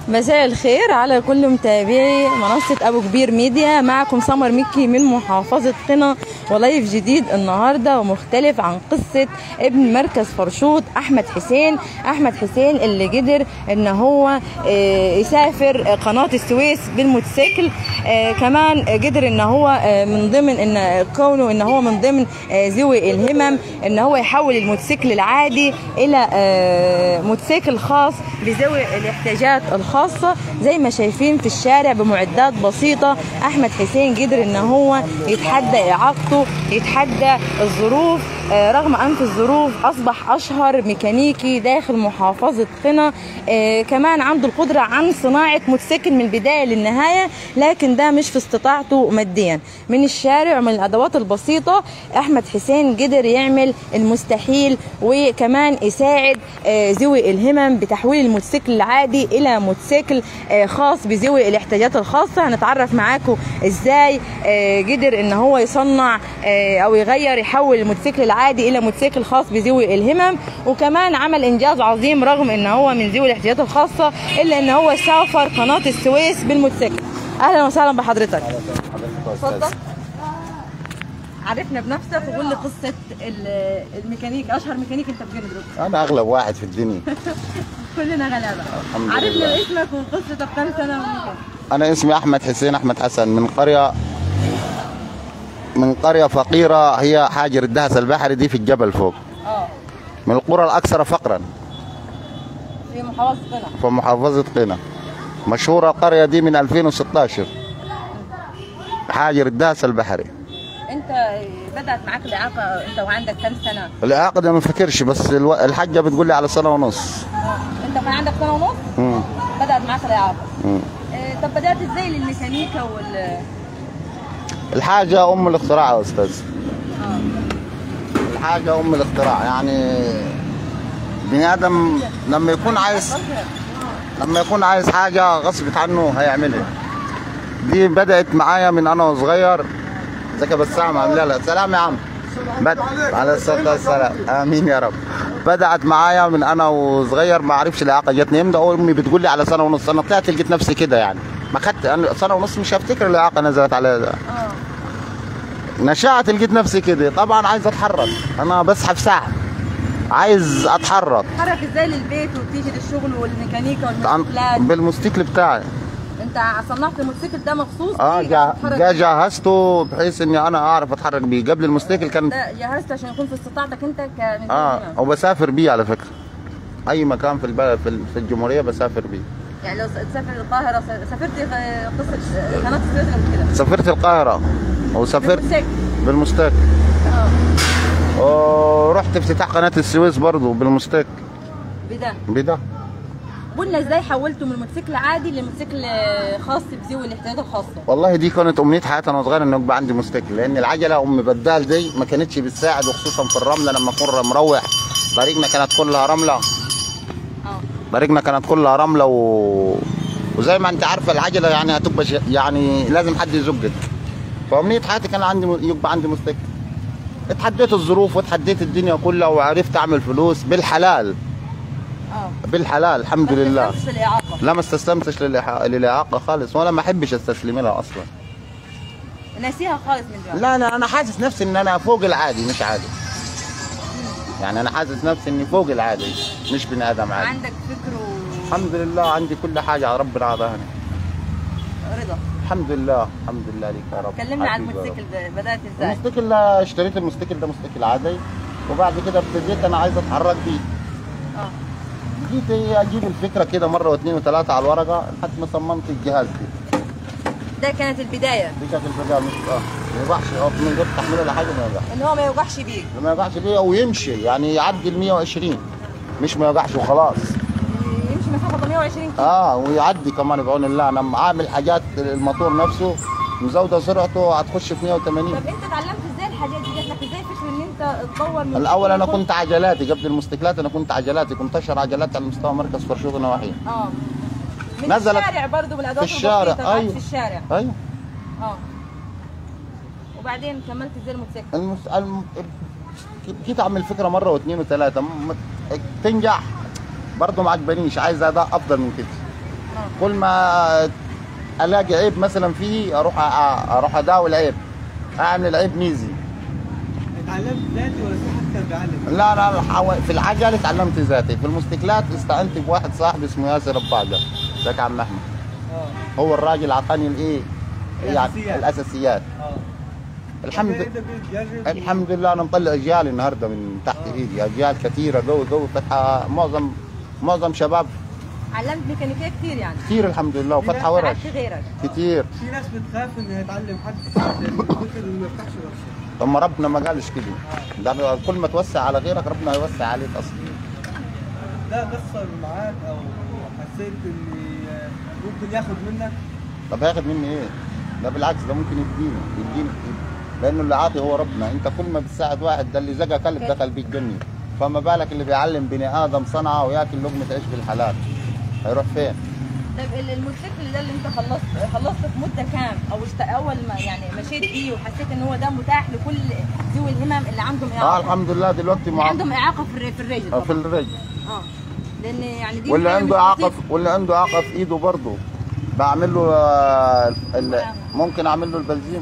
مساء الخير على كل متابعي منصة أبو كبير ميديا معكم سمر مكي من محافظة قنا ولايف جديد النهاردة ومختلف عن قصة ابن مركز فرشوط أحمد حسين أحمد حسين اللي قدر إن هو آه، يسافر قناة السويس بالموتوسيكل آه، كمان قدر إن هو آه، من ضمن إن كونه إن هو من ضمن آه، ذوي الهمم إن هو يحول الموتوسيكل العادي إلى آه، موتوسيكل خاص بذوي الاحتياجات الخاصة زي ما شايفين في الشارع بمعدات بسيطة أحمد حسين قدر إن هو يتحدى إعاقته يتحدى الظروف آه، رغم أنف الظروف أصبح أشهر ميكانيكي داخل محافظة قنا آه، كمان عنده القدرة عن صناعة موتوسيكل من البداية للنهاية لكن ده مش في استطاعته ماديا من الشارع ومن الأدوات البسيطة أحمد حسين قدر يعمل المستحيل وكمان يساعد آه، ذوي الهمم بتحويل الموتوسيكل العادي إلى موتوسيكل آه، خاص بذوي الاحتياجات الخاصة هنتعرف معاكم إزاي آه، قدر إن هو يصنع آه، أو يغير يحول الموتوسيكل العادي إلى موتوسيكل خاص بذوي الهمم وكمان عمل إنجاز عظيم رغم إن هو من ذوي الاحتياجات الخاصة إلا إن هو سافر قناة السويس بالموتوسيكل أهلا وسهلا بحضرتك اتفضل عرفنا بنفسك وقول لي قصة ال- الميكانيك أشهر ميكانيك أنت بجد دلوقتي انا اغلب واحد في الدنيا كلنا غلابة الحمد عرفنا لله. اسمك وقصتك كم سنة وميكانيك انا اسمي احمد حسين احمد حسن من قريه من قريه فقيره هي حاجر الدهس البحري دي في الجبل فوق اه من القرى الاكثر فقرا في محافظة قنا في محافظه قنا مشهوره القريه دي من 2016 حاجر الدهس البحري انت بدأت معاك الإعاقة انت وعندك كم سنة؟ الاعاقه ده ما فاكرش بس الو... الحاجه بتقول لي على سنه ونص اه انت كان عندك سنة ونص مم. بدأت معاك الإعاقة مم. اه طب بدأت ازاي للميكانيكا وال الحاجه ام الاختراع يا استاذ اه الحاجه ام الاختراع يعني بني ادم لما يكون عايز لما يكون عايز حاجة غصب عنه هيعملها دي بدأت معايا من أنا وصغير ازيك يا بسام عامل لا سلام يا عم بد... على الصلاة والسلام آمين يا رب بدأت معايا من أنا وصغير ما أعرفش الإعاقة جاتني إمتى أمي بتقول لي على سنة ونص أنا طلعت لقيت نفسي كده يعني ما خدت أنا سنة ونص مش هفتكر الإعاقة نزلت عليا ده. اه نشأت لقيت نفسي كده طبعا عايز أتحرك أنا بسحب ساعة عايز أتحرك تتحرك ازاي للبيت وبتيجي للشغل والميكانيكا عن- والموتوسيكلات بالموتوسيكل بتاعي انت صنعت الموتوسيكل ده مخصوص اه ليك جا عشان تتحرك جا بيه؟ جهزته بحيث اني انا اعرف اتحرك بيه قبل الموتوسيكل كان ده جهزت عشان يكون في استطاعتك انت كميكانيكي اه وبسافر بيه على فكره اي مكان في البلد في, ال- في الجمهوريه بسافر بيه يعني لو تسافر القاهرة س- سافرت آه، قصة آه، قناة السويس قبل كده سافرت القاهره وسافرت بالموتوسيكل. بالموتوسيكل اه ورحت افتتاح قناه السويس برضه بالموتوسيكل بده بده قلنا ازاي حولته من موتوسيكل عادي لموتوسيكل آه، خاص بذوي الاحتياجات الخاصة والله دي كانت امنيه حياتي انا صغير انه يبقى عندي موتوسيكل لان العجله ام بدال دي ما كانتش بتساعد وخصوصا في الرمله لما اكون مروح طريقنا كانت كلها رمله اه طريقنا كانت كلها رمله و... وزي ما انت عارفه العجله يعني هتبقى ش... يعني لازم حد يزقك فامنيه حياتي كان عندي م- يبقى عندي موتوسيكل اتحديت الظروف واتحديت الدنيا كلها وعرفت اعمل فلوس بالحلال اه بالحلال الحمد بس لله نفس الإعاقة لا ما استسلمتش للإح- للاعاقه خالص ولا ما احبش استسلم لها اصلا ناسيها خالص من دلوقتي لا لا انا حاسس نفسي ان انا فوق العادي مش عادي يعني انا حاسس نفسي اني فوق العادي مش بني ادم عادي عندك فكر الحمد لله عندي كل حاجه ربنا عطاها ورضا الحمد لله الحمد لله لك يا رب كلمنا عن حبيبي يا رب. الموتوسيكل ده بدأت ازاي؟ الموتوسيكل ده اشتريت الموتوسيكل ده موتوسيكل عادي وبعد كده ابتديت انا عايز اتحرك بيه اه جيت إيه اجيب الفكره كده مره واثنين وثلاثه على الورقه لحد ما صممت الجهاز دي ده كانت البداية دي كانت البدايه مش اه ما يوقعش اه من غير تحميل ولا حاجه ما يوقعش ان هو ما يوجعش بيك ما يوقعش بيه ويمشي يعني يعدي ال 120 مش ما يوقعش وخلاص يمشي مسافة 120 كيلو اه ويعدي كمان بعون الله انا عامل حاجات الموتور نفسه مزوده سرعته هتخش في 180 طب انت اتعلمت ازاي الحاجات دي جات لك ازاي فكرة ان انت تطور من الاول انا كنت عجلاتي قبل الموتوسيكلات انا كنت عجلاتي كنت اشهر عجلات على مستوى مركز فرشوط نواحيه اه من نزلت الشارع برضه بالادوات في الشارع، البسيطة قعدت أيوة. في الشارع ايوه اه وبعدين كملت ازاي الموتوسيكل المس... الم... جيت اعمل فكره مره واثنين وثلاثه م... تنجح برضه ما عجبانيش عايز اداء افضل من كده كل ما الاقي عيب مثلا فيه اروح أ- اروح اداوي العيب اعمل العيب ميزي اتعلمت ذاتي ولا في حد كان بيعلم؟ لا لا الحو- في العجل اتعلمت ذاتي في الموتوسيكلات استعنت بواحد صاحبي اسمه ياسر الباقة ذاك عم احمد اه هو الراجل اعطاني الايه يعني الأساسيات. الاساسيات اه الحمد انت انت بتجرب الحمد لله انا مطلع اجيال النهارده من تحت ايدي اجيال كثيره قوي قوي فتحه معظم معظم شباب علمت ميكانيكيه كتير يعني كثير الحمد لله وفتحه ورش ساعدت غيرك كثير في ناس بتخاف انها تعلم حد عشان ممكن انه ما يفتحش ورشه طب ما ربنا ما قالش كده ده كل ما توسع على غيرك ربنا هيوسع عليك اصلا ده قصر معاك او حسيت ان ممكن ياخد منك طب هياخد مني ايه؟ ده بالعكس ده ممكن يديني يديني لانه اللي عاطي هو ربنا انت كل ما بتساعد واحد ده اللي زقى كلب دخل بيك جني فما بالك اللي بيعلم بني ادم صنعه وياكل لقمه عيش بالحلال هيروح فين؟ طيب ال- الموتوسيكل ده اللي انت خلصت خلصت في مده كام او اشت... اول ما يعني مشيت بيه وحسيت ان هو ده متاح لكل ذوي الهمم اللي عندهم اه اعاقه الحمد لله دلوقتي اللي مع عندهم اعاقه في الر- في الرجل آه، في طبعا الرجل اه لان يعني دي واللي حاجة عنده مش اعاقه لطيفة. واللي عنده اعاقه في ايده برضه بعمل له آه، ال- ممكن اعمل له البنزين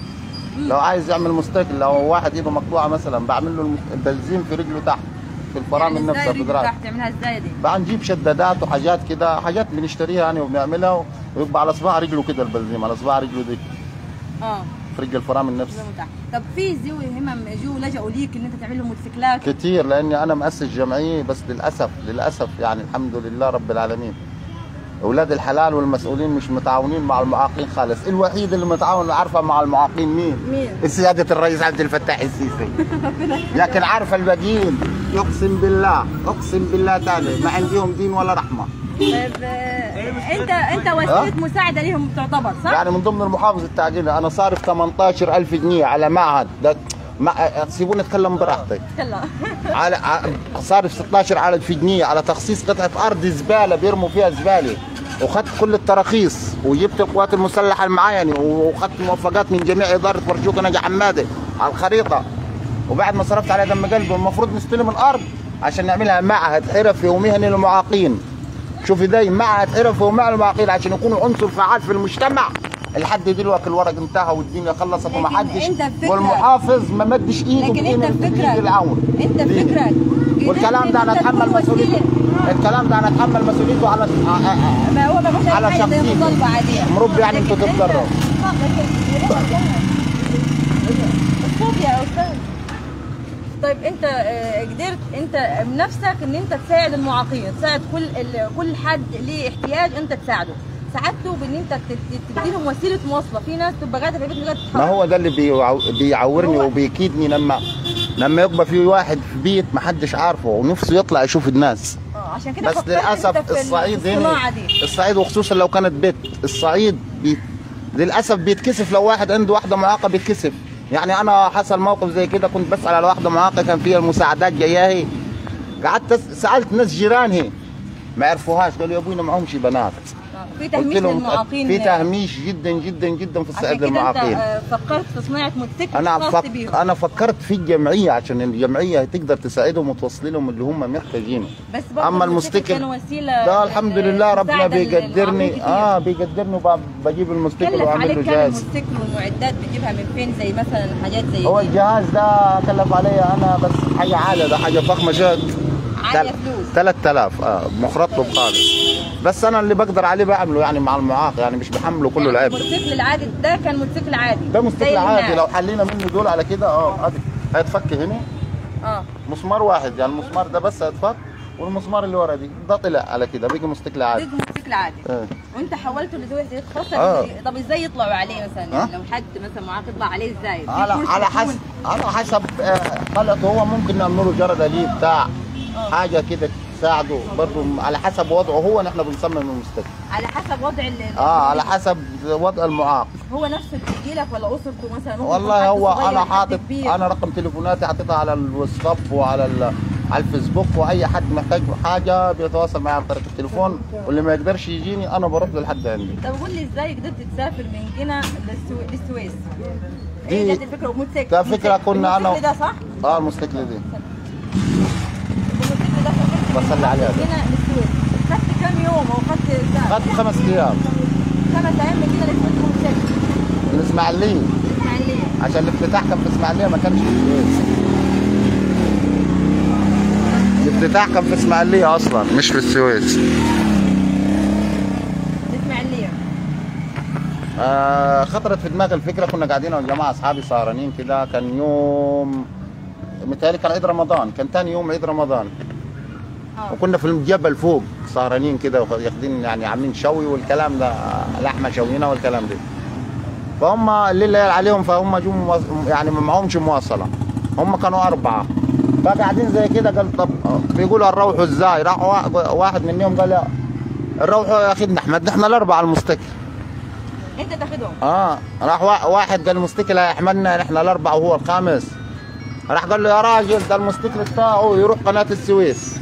لو عايز يعمل مستقل لو واحد ايده مقطوعه مثلا بعمل له البنزين في رجله تحت في الفرامل يعني نفسها ازاي في رجله دراعه تحت تعملها ازاي دي؟ بقى نجيب شدادات وحاجات كده حاجات بنشتريها يعني وبنعملها ويبقى على صباع رجله كده البنزين على صباع رجله دي اه في رجل الفرامل ده نفسها متاح طب في ذوي همم جو لجأوا ليك ان انت تعمل لهم موتوسيكلات كتير لاني انا مؤسس جمعيه بس للاسف للاسف يعني الحمد لله رب العالمين اولاد الحلال والمسؤولين مش متعاونين مع المعاقين خالص الوحيد اللي متعاون عارفه مع المعاقين مين مين؟ سياده الرئيس عبد الفتاح السيسي لكن عارفه الباقيين اقسم بالله اقسم بالله تعالى ما عندهم دين ولا رحمه طيب آه، انت انت وسيله مساعده ليهم تعتبر صح؟ يعني من ضمن المحافظ التعجيل انا صارف 18000 جنيه على معهد ده ما سيبوني اتكلم براحتي يلا على ع- صارف 16000 جنيه على تخصيص قطعه ارض زباله بيرموا فيها زباله وخدت كل التراخيص وجبت القوات المسلحه اللي معايا يعني وخدت موافقات من جميع اداره برشوكه نجا حماده على الخريطه وبعد ما صرفت على دم قلبي المفروض نستلم الارض عشان نعملها معهد حرفي ومهني للمعاقين شوفي داي معهد حرفي ومهني للمعاقين عشان يكونوا عنصر فعال في المجتمع لحد دلوقتي الورق انتهى والدنيا خلصت وما لكن حدش انت الفكرة- والمحافظ ما مدش ايده لكن انت بإيده الفكره العون انت ليه؟ الفكره والكلام ده انا قدرت إن اتحمل أنت تكون مسؤوليته وسيلة. الكلام ده انا اتحمل مسؤوليته على ما هو ما فيش على حاجه زي شخصيتي. مطالبه عاديه مربي يعني لكن انتوا انت- تتضرروا. آه، لكن- الصوت يا استاذ طيب انت آه، قدرت انت بنفسك ان انت تساعد المعاقين تساعد كل ال- كل حد ليه احتياج انت تساعده ساعدته بان انت ت- ت- تديلهم وسيله مواصله في ناس تبقى قاعده في البيت من غير ما تتحرك هو ده اللي بيعو... بيعورني هو- وبيكيدني لما لما يبقى في واحد في بيت ما حدش عارفه ونفسه يطلع يشوف الناس اه عشان كده بس فكرت للاسف انت في الصعيد الصناعه هنا دي الصعيد وخصوصا لو كانت بيت الصعيد بي... للاسف بيتكسف لو واحد عنده واحده معاقه بيتكسف يعني انا حصل موقف زي كده كنت بسال على واحده معاقه كان فيها المساعدات جايه قعدت أس- سالت ناس جيرانها ما عرفوهاش قالوا يا ابونا معهمش بنات آه، في قلت تهميش لهم للمعاقين في تهميش جدا جدا جدا في عشان الصعيد كده انت للمعاقين آه، فكرت في صناعه موتوسيكل انا خاص فك... بيهم انا فكرت في الجمعيه عشان الجمعيه تقدر تساعدهم وتوصل لهم اللي هم محتاجينه بس برضه اما الموتوسيكل المستقل كان وسيله ده الحمد لله ربنا مساعدة للمعاقين بيقدرني كتير. اه بيقدرني وبجيب المستقل كلف واعمل عليك له كام جهاز الموتوسيكل والمعدات بتجيبها من فين زي مثلا حاجات زي هو دي؟ الجهاز ده كلف علي انا بس حاجه عاليه ده حاجه فخمه جد عالية فلوس 3000 اه مخرطب خالص بس انا اللي بقدر عليه بعمله يعني مع المعاق يعني مش بحمله كله يعني العيب الموتوسيكل العادي ده كان موتوسيكل عادي ده زي مستقل اللي عادي هناك. لو حلينا منه دول على كده اه ادي هيتفك هنا اه مسمار واحد يعني المسمار ده بس هيتفك والمسمار اللي ورا دي ده طلع على كده بيجي مستقل عادي ده موتوسيكل عادي آه. وانت حولته لذوي احتياجات خاصه آه. طب ازاي يطلعوا عليه مثلا آه. يعني لو حد مثلا معاق يطلع عليه ازاي؟ في على كرسي على يكون- حسب على حسب آه، خلط هو ممكن نعمل له جرد ليه بتاع حاجه كده تساعده برضه على حسب وضعه هو نحن بنصمم المستقبل على حسب وضع ال اه على حسب وضع المعاق هو نفسه اللي بيجي لك ولا اسرته مثلا ممكن والله يكون حد هو صغير، انا حد حاطط كبير. انا رقم تليفوناتي حاططها على الواتساب وعلى ال- على الفيسبوك واي حد محتاج حاجه بيتواصل معي عن طريق التليفون واللي ما يقدرش يجيني انا بروح لحد عندي طب قول لي ازاي قدرت تسافر من هنا للسو... للسويس؟ دي- ايه جت الفكره وموتوسيكل ده فكرة كنا أنا- الموتوسيكل ده صح؟ اه المستقله دي الموتوسيكل ده سافرت بصلي عليها ده. من هنا للسويس خدت كام يوم او خدت ساعة؟ خدت خمس ايام خمس ايام من كده لقيت موتوسيكل من اسماعيليه اسماعيليه عشان الافتتاح كان في اسماعيليه ما كانش في السويس الافتتاح كان في اسماعيليه اصلا مش في السويس اسماعيليه آه خطرت في دماغي الفكره كنا قاعدين انا وجماعه اصحابي سهرانين كده كان يوم متهيألي كان عيد رمضان كان تاني يوم عيد رمضان اه وكنا في الجبل فوق سهرانين كده واخدين يعني عاملين شوي والكلام ده لحمه شوينا والكلام ده فهم الليله عليهم فهم جو مواص- يعني ما معهمش مواصله هم كانوا اربعه فقاعدين زي كده قال طب بيقولوا نروحوا ازاي راح وا- واحد منهم قال لا نروحوا يا اخي احمد احنا الاربعه المستكل انت تاخدهم اه راح وا- واحد قال المستكل هيحملنا احنا الاربعه وهو الخامس راح قال له يا راجل ده المستكل بتاعه يروح قناه السويس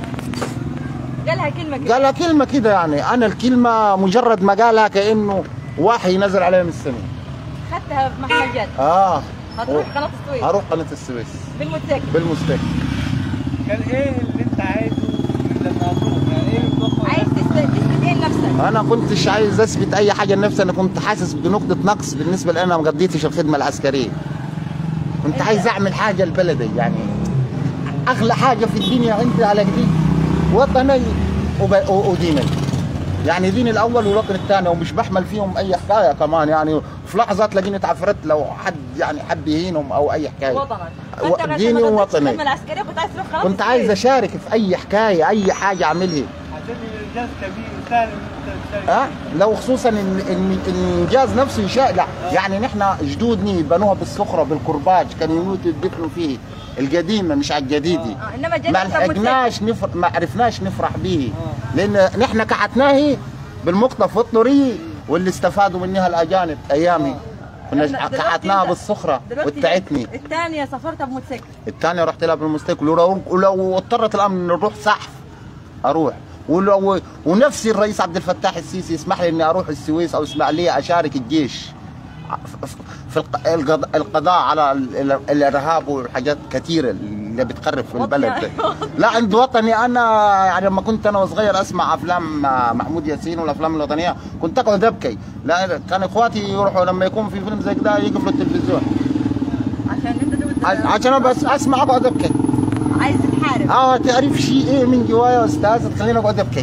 قالها كلمه كده قالها كلمة كده يعني أنا الكلمة مجرد ما قالها كأنه وحي نزل عليها من السماء خدتها في محمد جد آه هتروح قناه السويس هروح قناة السويس بالموتوسيكل بالمستقبل كان ايه اللي انت عايزه لما هتروح يعني ايه الضغط عايز تثبت تثبت ايه لنفسك أنا كنتش عايز أثبت أي حاجة لنفسي أنا كنت حاسس بنقطة نقص بالنسبة لأنا ما قضيتش الخدمة العسكرية كنت عايز أعمل حاجة لبلدي يعني أغلى حاجة في الدنيا عندي على جديد وطني وب- و- وديني يعني ديني الاول والوطن الثاني ومش بحمل فيهم اي حكايه كمان يعني في لحظه تلاقيني اتعفرت لو حد يعني حب يهينهم او اي حكايه وطنك و- فانت عشان ديني ما تضيعش ووطني. الخدمه العسكريه كنت عايز تروح قناه كنت عايز السويس. اشارك في اي حكايه اي حاجه اعملها عشان الانجاز كبير سهل ان انت تشارك ها لو خصوصا ان ان الانجاز نفسه يشاء لا يعني نحن جدودني بنوها بالصخره بالكرباج كانوا يموتوا يدفنوا فيه القديمه مش على الجديده اه انما جد ما انت موتوسيكل. لحقناش نفر... ما عرفناش نفرح به لان نحن كحتناه بالمقطف والطري واللي استفادوا منها الاجانب ايامي كنا احنا دلوقتي كحتناها انت- بالصخره دلوقتي وتعتني الثانيه سافرتها بموتوسيكل الثانيه رحت لها بالمستيك ولو ولو اضطرت الامر ان نروح سحف اروح ولو ونفسي الرئيس عبد الفتاح السيسي يسمح لي اني اروح السويس او اسماعيليه اشارك الجيش في الق- القض- القضاء على ال- ال- الارهاب والحاجات كثيره اللي بتخرب في وطني. البلد لا عند وطني انا يعني لما كنت انا وصغير اسمع افلام محمود ياسين والافلام الوطنيه كنت اقعد ابكي لا كان اخواتي يروحوا لما يكون في فيلم زي كده يقفلوا التلفزيون عشان انت تقول ع- عشان أنا بس اسمع اقعد ابكي عايز تحارب اه تعرف شيء ايه من جوايا يا استاذ تخليني اقعد ابكي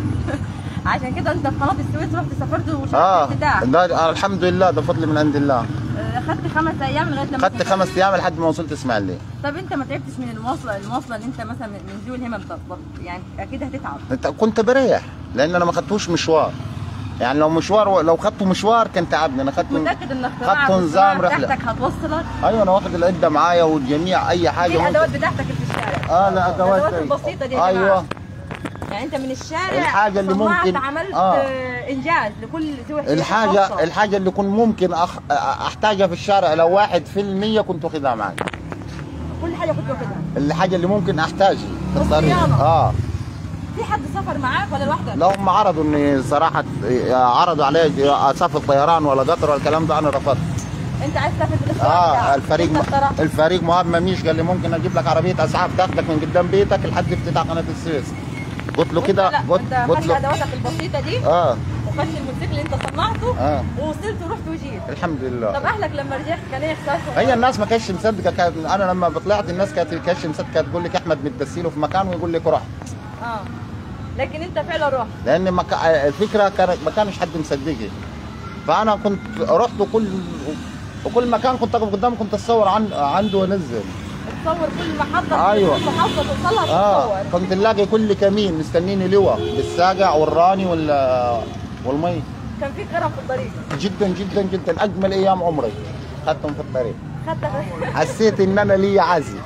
عشان كده انت في قناه السويس رحت سافرت وشاركت اه افتتاح ده الحمد لله ده فضل من عند الله آه، خدت خمس ايام لغايه لما خدت سافرت. خمس ايام لحد ما وصلت اسماعيليه طب انت ما تعبتش من المواصله المواصله اللي انت مثلا من من ذوي الهمم بالضبط يعني اكيد هتتعب انت كنت بريح لان انا ما خدتوش مشوار يعني لو مشوار لو خدته مشوار كان تعبني انا خدت متاكد ان اختراعك خدت نظام والصناعة رحله بتاعتك هتوصلك ايوه انا واخد العده معايا والجميع اي حاجه دي ممكن. الادوات بتاعتك اللي في الشارع اه لا ادوات الادوات أيوة. البسيطه دي يا جماعه ايوه يعني انت من الشارع الحاجة اللي صنعت ممكن- عملت آه. آه. انجاز لكل ذوي احتياجات الحاجه خاصة. الحاجه اللي كنت ممكن أخ... احتاجها في الشارع لو واحد في المية كنت واخدها معايا كل حاجه كنت واخدها الحاجه اللي ممكن احتاجها في الطريق والصيانة. اه في حد سافر معاك ولا لوحدك؟ لو هم عرضوا اني صراحه عرضوا علي اسافر طيران ولا قطر ولا الكلام ده انا رفضت انت عايز تسافر بالاختراع اه بتاعك. الفريق انت اخترعت. الفريق مهاب مميش قال لي ممكن اجيب لك عربيه اسعاف تاخدك من قدام بيتك لحد افتتاح قناه السويس قلت له كده وانت لا قلت انت قلت خدت له ادواتك البسيطه دي اه وخدت الموتوسيكل اللي انت صنعته اه ووصلت ورحت وجيت الحمد طب لله اهلك لما رجعت كان ايه احساسهم؟ هي الناس ما كانتش مصدقه كانت انا لما طلعت الناس كانت ما كانتش مصدقه كانت تقول لك احمد متدسيله في مكان ويقول لك روح اه لكن انت فعلا رحت لان ما كا- الفكره كانت ما كانش حد مصدقني فانا كنت رحت كل وكل مكان كنت اقف قدامه كنت اتصور عن عنده وانزل تصور كل محطه أيوة. كل محطه توصلها اه تتصور كنت نلاقي كل كمين مستنيني لواء بالساقع والراني وال والمي كان في كرم في الطريق جدا جدا جدا اجمل ايام عمري خدتهم في الطريق خدت حسيت ان انا لي عزي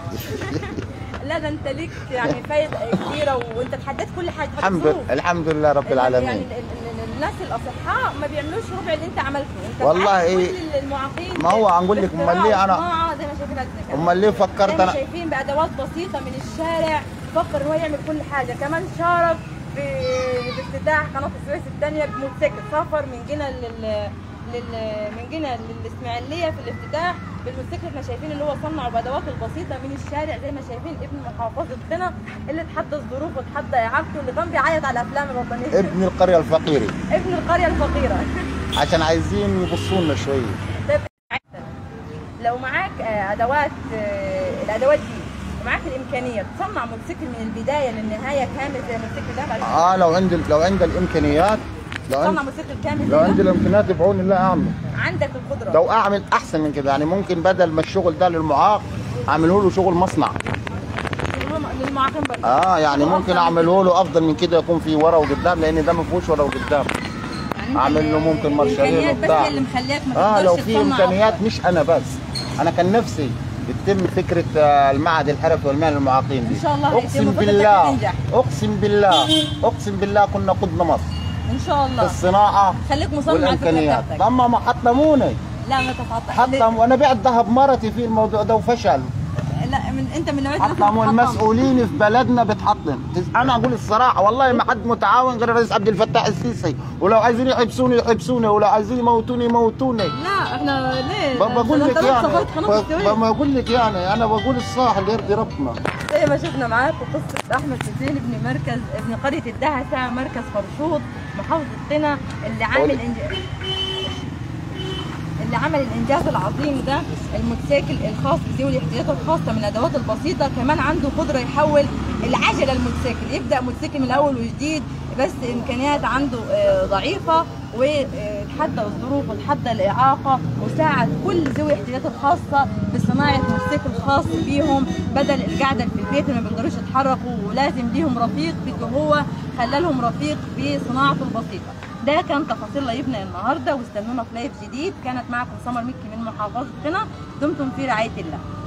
لا ده انت ليك يعني فايده كبيره وانت تحديت كل حاجه الحمد هتشوف. لله الحمد لله رب يعني العالمين ال- ال- ال- الناس الاصحاء ما بيعملوش ربع اللي انت عملته انت والله معاك إيه. كل المعاقين ما هو هنقول لك باختراع أمال ليه أنا- وصناعة زي ما شايفين قدك. امال ليه فكرت زي ما انا شايفين بادوات بسيطه من الشارع فكر ان هو يعمل كل حاجه كمان شارك في بافتتاح قناه السويس الثانيه بموتوسيكل سافر من جنة لل لل من جنة للاسماعيليه في الافتتاح بالموتوسيكل احنا شايفين اللي هو صنع بادوات البسيطه من الشارع زي ما شايفين ابن محافظه قنا اللي اتحدى الظروف واتحدى اعاقته اللي كان بيعيط على افلام الوطنيه ابن القريه الفقيره ابن القريه الفقيره عشان عايزين يبصوا لنا شويه طيب لو معاك آه، ادوات آه، الادوات دي ومعاك الامكانيه تصنع موتوسيكل من البدايه للنهايه كامل زي الموتوسيكل ده بعد كده اه لو عندي لو عندي الامكانيات لو تصنع عندي موتوسيكل كامل لو زي عندي ده؟ الامكانيات بعون الله اعمل عندك القدره لو اعمل احسن من كده يعني ممكن بدل ما الشغل ده للمعاق اعمله له شغل مصنع للم- للمعاقين برضه اه يعني ممكن اعمله له افضل من كده يكون في ورا وقدام لان ده ما فيهوش ورا وقدام يعني أنت أعمل له ممكن مارشالين الامكانيات بس وبتاع. هي اللي مخليك ما اه تقدرش لو في تصنع امكانيات أفضل. مش انا بس انا كان نفسي يتم فكره آه، المعهد الحرفي والمهن للمعاقين دي إن شاء الله هيتم اقسم وفترة بالله تنجح. اقسم بالله اقسم بالله كنا قدنا مصر ان شاء في الله الصناعه خليك مصمم على الفكره والامكانيات بتاعتك اما ما حطموني لا ما تتعطل حطم وانا بعت ذهب مرتي في الموضوع ده وفشل لا من انت من نوعيه الناس حطموا اللي بتحطم. المسؤولين في بلدنا بتحطم انا اقول الصراحه والله ما حد متعاون غير الرئيس عبد الفتاح السيسي ولو عايزين يحبسوني يحبسوني ولو عايزين يموتوني يموتوني لا احنا ليه ب- بقول ده لك انت يعني صفيت قناه ب- السويس ما اقول لك يعني انا بقول الصح اللي يرضي ربنا زي ما شفنا معاكم قصه احمد حسين ابن مركز ابن قريه الدهسه مركز فرشوط محافظه قنا اللي عامل قولي. إنج... اللي عمل الانجاز العظيم ده الموتوسيكل الخاص بذوي الاحتياجات الخاصه من الادوات البسيطه كمان عنده قدره يحول العجله الموتوسيكل يبدا موتوسيكل من الاول وجديد بس امكانيات عنده آه، ضعيفه وتحدى الظروف وتحدى الاعاقه وساعد كل ذوي الاحتياجات الخاصه بصناعه موتوسيكل خاص بيهم بدل القعده في البيت اللي ما بيقدروش يتحركوا ولازم ليهم رفيق بيجي هو خلى لهم رفيق في صناعته البسيطه ده كان تفاصيل لايفنا النهارده واستنونا في لايف جديد كانت معكم سمر مكي من محافظه قنا دمتم في رعايه الله